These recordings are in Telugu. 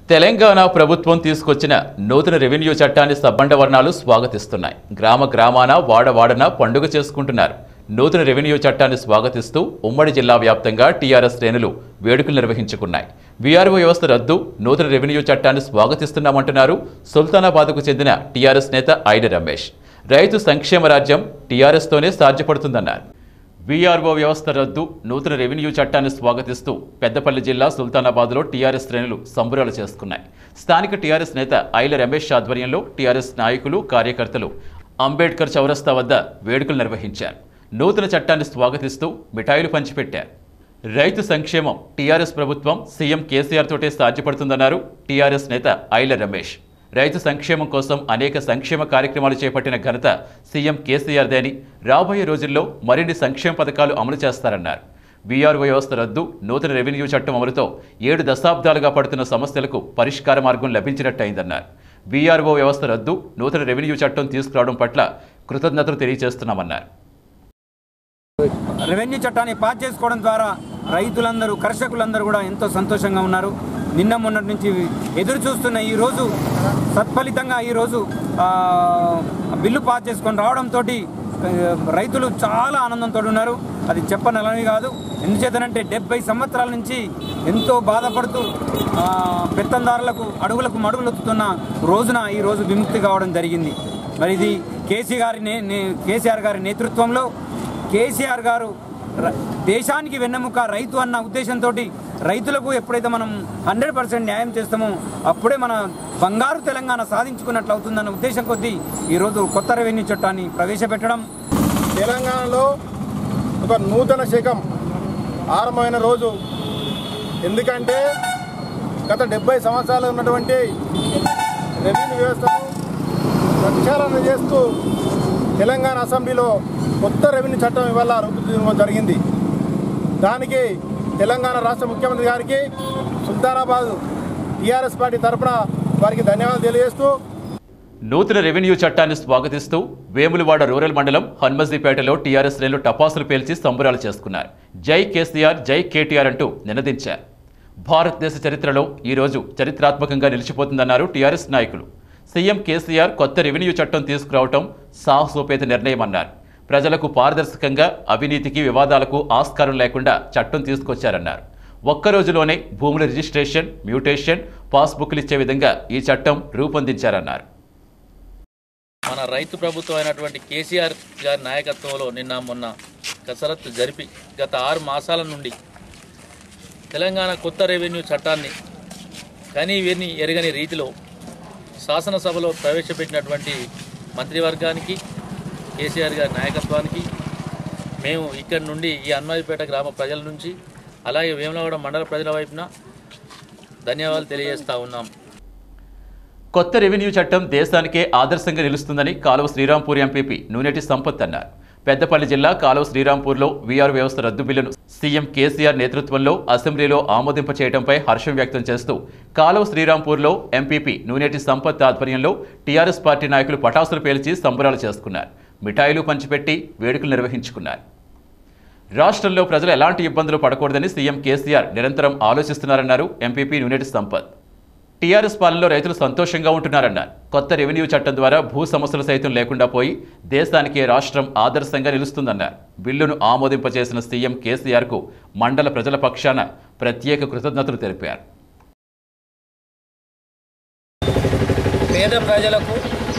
తెలంగాణ ప్రభుత్వం తీసుకొచ్చిన నూతన రెవెన్యూ చట్టాన్ని సబ్బండ వర్ణాలు స్వాగతిస్తున్నాయి గ్రామ గ్రామాన వాడవాడన పండుగ చేసుకుంటున్నారు నూతన రెవెన్యూ చట్టాన్ని స్వాగతిస్తూ ఉమ్మడి జిల్లా వ్యాప్తంగా టీఆర్ఎస్ శ్రేణులు వేడుకలు నిర్వహించుకున్నాయి వీఆర్ఓ వ్యవస్థ రద్దు నూతన రెవెన్యూ చట్టాన్ని స్వాగతిస్తున్నామంటున్నారు సుల్తానాబాద్కు చెందిన టీఆర్ఎస్ నేత ఐడ రమేష్ రైతు సంక్షేమ రాజ్యం టీఆర్ఎస్తోనే సాధ్యపడుతుందన్నారు వీఆర్ఓ వ్యవస్థ రద్దు నూతన రెవెన్యూ చట్టాన్ని స్వాగతిస్తూ పెద్దపల్లి జిల్లా సుల్తానాబాద్లో టీఆర్ఎస్ శ్రేణులు సంబురాలు చేసుకున్నాయి స్థానిక టీఆర్ఎస్ నేత ఐల రమేష్ ఆధ్వర్యంలో టీఆర్ఎస్ నాయకులు కార్యకర్తలు అంబేద్కర్ చౌరస్తా వద్ద వేడుకలు నిర్వహించారు నూతన చట్టాన్ని స్వాగతిస్తూ మిఠాయిలు పంచిపెట్టారు రైతు సంక్షేమం టీఆర్ఎస్ ప్రభుత్వం సీఎం కేసీఆర్ తోటే సాధ్యపడుతుందన్నారు టీఆర్ఎస్ నేత ఐల రమేష్ రైతు సంక్షేమం కోసం అనేక సంక్షేమ కార్యక్రమాలు చేపట్టిన ఘనత సీఎం కేసీఆర్దే అని రాబోయే రోజుల్లో మరిన్ని సంక్షేమ పథకాలు అమలు చేస్తారన్నారు వీఆర్ఓ వ్యవస్థ రద్దు నూతన రెవెన్యూ చట్టం అమలుతో ఏడు దశాబ్దాలుగా పడుతున్న సమస్యలకు పరిష్కార మార్గం లభించినట్టయిందన్నారు వీఆర్ఓ వ్యవస్థ రద్దు నూతన రెవెన్యూ చట్టం తీసుకురావడం పట్ల కృతజ్ఞతలు తెలియజేస్తున్నామన్నారు రెవెన్యూ చట్టాన్ని పాస్ చేసుకోవడం ద్వారా రైతులందరూ కర్షకులందరూ కూడా ఎంతో సంతోషంగా ఉన్నారు నిన్న మొన్నటి నుంచి ఎదురు చూస్తున్న ఈ రోజు సత్ఫలితంగా ఈరోజు బిల్లు పాస్ చేసుకొని రావడంతో రైతులు చాలా ఆనందంతో ఉన్నారు అది చెప్పనలని కాదు ఎందుచేతనంటే డెబ్బై సంవత్సరాల నుంచి ఎంతో బాధపడుతూ ఆ, పెత్తందారులకు అడుగులకు మడుగులొత్తుతున్న రోజున ఈ రోజు విముక్తి కావడం జరిగింది మరి ఇది కేసీ గారి నే- నే- కేసీఆర్ గారి నేతృత్వంలో కేసీఆర్ గారు ర- దేశానికి వెన్నెముక రైతు అన్న ఉద్దేశంతో రైతులకు ఎప్పుడైతే మనం హండ్రెడ్ పర్సెంట్ న్యాయం చేస్తామో అప్పుడే మన బంగారు తెలంగాణ సాధించుకున్నట్లు అవుతుందన్న ఉద్దేశం కొద్దీ ఈరోజు కొత్త రెవెన్యూ చట్టాన్ని ప్రవేశపెట్టడం తెలంగాణలో ఒక నూతన శకం ఆరంభమైన రోజు ఎందుకంటే గత డెబ్బై సంవత్సరాలు ఉన్నటువంటి రెవెన్యూ వ్యవస్థను ప్రక్షాళన చేస్తూ తెలంగాణ అసెంబ్లీలో కొత్త రెవెన్యూ చట్టం ఇవాళ రూపుదిద్దడం జరిగింది దానికి తెలంగాణ రాష్ట్ర ముఖ్యమంత్రి గారికి సుల్తానాబాద్ టీఆర్ఎస్ పార్టీ తరఫున వారికి ధన్యవాదాలు తెలియజేస్తూ నూతన రెవెన్యూ చట్టాన్ని స్వాగతిస్తూ వేములవాడ రూరల్ మండలం హన్మజీపేటలో టీఆర్ఎస్ శ్రేణులు టపాసులు పేల్చి సంబరాలు చేసుకున్నారు జై కేసీఆర్ జై కేటీఆర్ అంటూ నినదించారు భారతదేశ చరిత్రలో ఈరోజు చరిత్రాత్మకంగా నిలిచిపోతుందన్నారు టీఆర్ఎస్ నాయకులు సీఎం కేసీఆర్ కొత్త రెవెన్యూ చట్టం తీసుకురావటం సాహసోపేత నిర్ణయం అన్నారు ప్రజలకు పారదర్శకంగా అవినీతికి వివాదాలకు ఆస్కారం లేకుండా చట్టం తీసుకొచ్చారన్నారు ఒక్క రోజులోనే భూముల రిజిస్ట్రేషన్ మ్యూటేషన్ పాస్బుక్లు ఇచ్చే విధంగా ఈ చట్టం రూపొందించారన్నారు మన రైతు ప్రభుత్వం అయినటువంటి కేసీఆర్ గారి నాయకత్వంలో నిన్న మొన్న కసరత్తు జరిపి గత ఆరు మాసాల నుండి తెలంగాణ కొత్త రెవెన్యూ చట్టాన్ని కని విని ఎరగని రీతిలో శాసనసభలో ప్రవేశపెట్టినటువంటి మంత్రివర్గానికి కేసీఆర్ గారి నాయకత్వానికి మేము ఇక్కడి నుండి ఈ అన్వాయిపేట గ్రామ ప్రజల నుంచి అలాగే వేములవాడ మండల ప్రజల వైపున ధన్యవాదాలు తెలియజేస్తా ఉన్నాం కొత్త రెవెన్యూ చట్టం దేశానికే ఆదర్శంగా నిలుస్తుందని కాలువ శ్రీరాంపూర్ ఎంపీపీ నూనెటి సంపత్ అన్నారు పెద్దపల్లి జిల్లా కాలువ శ్రీరాంపూర్లో వీఆర్ వ్యవస్థ రద్దు బిల్లును సీఎం కేసీఆర్ నేతృత్వంలో అసెంబ్లీలో ఆమోదింప చేయడంపై హర్షం వ్యక్తం చేస్తూ కాలువ శ్రీరాంపూర్లో ఎంపీపీ నూనెటి సంపత్ ఆధ్వర్యంలో టీఆర్ఎస్ పార్టీ నాయకులు పటాసులు పేల్చి సంబరాలు చేసుకున్నారు మిఠాయిలు పంచిపెట్టి వేడుకలు నిర్వహించుకున్నారు రాష్ట్రంలో ప్రజలు ఎలాంటి ఇబ్బందులు పడకూడదని సీఎం కేసీఆర్ నిరంతరం ఆలోచిస్తున్నారన్నారు ఎంపీపీ నూనెటి సంపత్ టీఆర్ఎస్ పాలనలో రైతులు సంతోషంగా ఉంటున్నారన్నారు కొత్త రెవెన్యూ చట్టం ద్వారా భూ సమస్యలు సైతం లేకుండా పోయి దేశానికే రాష్ట్రం ఆదర్శంగా నిలుస్తుందన్నారు బిల్లును ఆమోదింపచేసిన సీఎం కేసీఆర్కు మండల ప్రజల పక్షాన ప్రత్యేక కృతజ్ఞతలు తెలిపారు పేద ప్రజలకు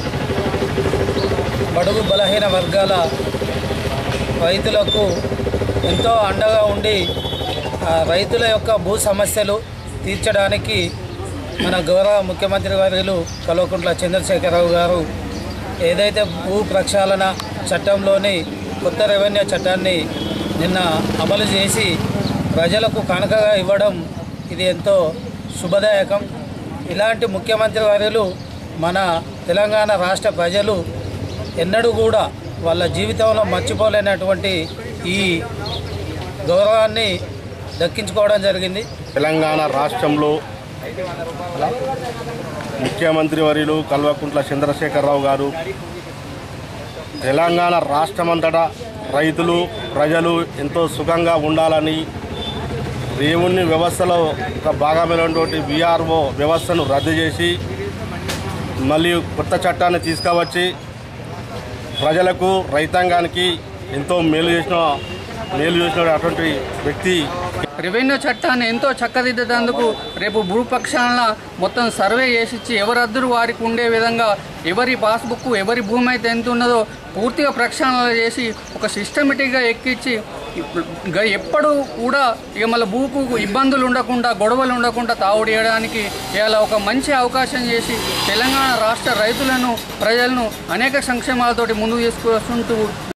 బడుగు బలహీన వర్గాల రైతులకు ఎంతో అండగా ఉండి ఆ రైతుల యొక్క భూ సమస్యలు తీర్చడానికి మన గౌరవ ముఖ్యమంత్రి వర్యులు కల్వకుంట్ల చంద్రశేఖరరావు గారు ఏదైతే భూ ప్రక్షాళన చట్టంలోని కొత్త రెవెన్యూ చట్టాన్ని నిన్న అమలు చేసి ప్రజలకు కానుకగా ఇవ్వడం ఇది ఎంతో శుభదాయకం ఇలాంటి ముఖ్యమంత్రి వర్యులు మన తెలంగాణ రాష్ట్ర ప్రజలు ఎన్నడూ కూడా వాళ్ళ జీవితంలో మర్చిపోలేనటువంటి ఈ గౌరవాన్ని దక్కించుకోవడం జరిగింది తెలంగాణ రాష్ట్రంలో ముఖ్యమంత్రి వర్యులు కల్వకుంట్ల చంద్రశేఖరరావు గారు తెలంగాణ రాష్ట్రమంతటా రైతులు ప్రజలు ఎంతో సుఖంగా ఉండాలని దేవుని వ్యవస్థలో ఒక భాగమైనటువంటి విఆర్ఓ వ్యవస్థను రద్దు చేసి మళ్ళీ కొత్త చట్టాన్ని తీసుకువచ్చి ప్రజలకు రైతాంగానికి ఎంతో మేలు చేసిన మేలు చేసిన అటువంటి వ్యక్తి రెవెన్యూ చట్టాన్ని ఎంతో చక్కదిద్దేందుకు రేపు భూపక్షాల మొత్తం సర్వే చేసిచ్చి ఎవరి అద్దరు వారికి ఉండే విధంగా ఎవరి పాస్బుక్ ఎవరి భూమి అయితే ఎంత ఉన్నదో పూర్తిగా ప్రక్షాళన చేసి ఒక సిస్టమేటిక్గా ఎక్కించి గ- ఎప్పుడు కూడా ఇక మళ్ళీ భూకు ఇబ్బందులు ఉండకుండా గొడవలు ఉండకుండా తావుడియడానికి ఇవాళ ఒక మంచి అవకాశం చేసి తెలంగాణ రాష్ట్ర రైతులను ప్రజలను అనేక సంక్షేమాలతోటి ముందుకు తీసుకొస్తుంటూ